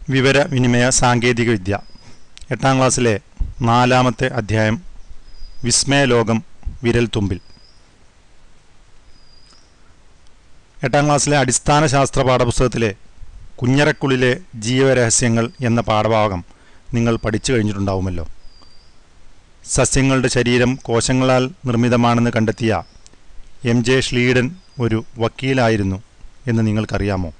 വിവരവിനിമയ സാങ്കേതികവിദ്യ എട്ടാം ക്ലാസ്സിലെ നാലാമത്തെ അധ്യായം വിസ്മയലോകം വിരൽത്തുമ്പിൽ എട്ടാം ക്ലാസ്സിലെ അടിസ്ഥാന ശാസ്ത്ര പാഠപുസ്തകത്തിലെ കുഞ്ഞറക്കുള്ളിലെ ജീവരഹസ്യങ്ങൾ എന്ന പാഠഭാഗം നിങ്ങൾ പഠിച്ചു കഴിഞ്ഞിട്ടുണ്ടാവുമല്ലോ സസ്യങ്ങളുടെ ശരീരം കോശങ്ങളാൽ നിർമ്മിതമാണെന്ന് കണ്ടെത്തിയ എം ജെ ഷ്ലീഡൻ ഒരു വക്കീലായിരുന്നു എന്ന് നിങ്ങൾക്കറിയാമോ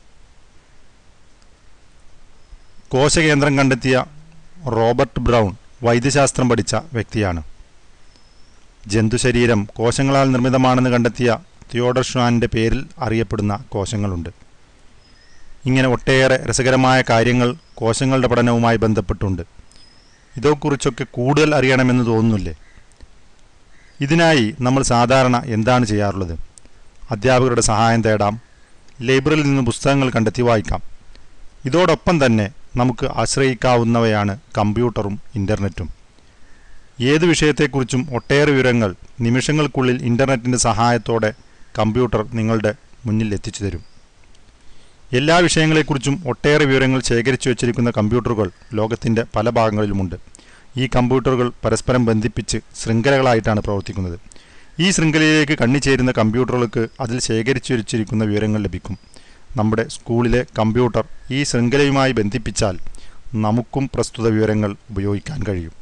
കോശകേന്ദ്രം കണ്ടെത്തിയ റോബർട്ട് ബ്രൗൺ വൈദ്യശാസ്ത്രം പഠിച്ച വ്യക്തിയാണ് ജന്തുശരീരം കോശങ്ങളാൽ നിർമ്മിതമാണെന്ന് കണ്ടെത്തിയ തിയോഡർ ഷ്വാന്റെ പേരിൽ അറിയപ്പെടുന്ന കോശങ്ങളുണ്ട് ഇങ്ങനെ ഒട്ടേറെ രസകരമായ കാര്യങ്ങൾ കോശങ്ങളുടെ പഠനവുമായി ബന്ധപ്പെട്ടുണ്ട് ഇതേക്കുറിച്ചൊക്കെ കൂടുതൽ അറിയണമെന്ന് തോന്നുന്നില്ലേ ഇതിനായി നമ്മൾ സാധാരണ എന്താണ് ചെയ്യാറുള്ളത് അധ്യാപകരുടെ സഹായം തേടാം ലൈബ്രറിയിൽ നിന്ന് പുസ്തകങ്ങൾ കണ്ടെത്തി വായിക്കാം ഇതോടൊപ്പം തന്നെ നമുക്ക് ആശ്രയിക്കാവുന്നവയാണ് കമ്പ്യൂട്ടറും ഇൻ്റർനെറ്റും ഏത് വിഷയത്തെക്കുറിച്ചും ഒട്ടേറെ വിവരങ്ങൾ നിമിഷങ്ങൾക്കുള്ളിൽ ഇൻ്റർനെറ്റിൻ്റെ സഹായത്തോടെ കമ്പ്യൂട്ടർ നിങ്ങളുടെ മുന്നിൽ എത്തിച്ചു തരും എല്ലാ വിഷയങ്ങളെക്കുറിച്ചും ഒട്ടേറെ വിവരങ്ങൾ ശേഖരിച്ചു വച്ചിരിക്കുന്ന കമ്പ്യൂട്ടറുകൾ ലോകത്തിൻ്റെ പല ഭാഗങ്ങളിലുമുണ്ട് ഈ കമ്പ്യൂട്ടറുകൾ പരസ്പരം ബന്ധിപ്പിച്ച് ശൃംഖലകളായിട്ടാണ് പ്രവർത്തിക്കുന്നത് ഈ ശൃംഖലയിലേക്ക് കണ്ണിച്ചേരുന്ന കമ്പ്യൂട്ടറുകൾക്ക് അതിൽ ശേഖരിച്ചു വച്ചിരിക്കുന്ന വിവരങ്ങൾ ലഭിക്കും നമ്മുടെ സ്കൂളിലെ കമ്പ്യൂട്ടർ ഈ ശൃംഖലയുമായി ബന്ധിപ്പിച്ചാൽ നമുക്കും പ്രസ്തുത വിവരങ്ങൾ ഉപയോഗിക്കാൻ കഴിയും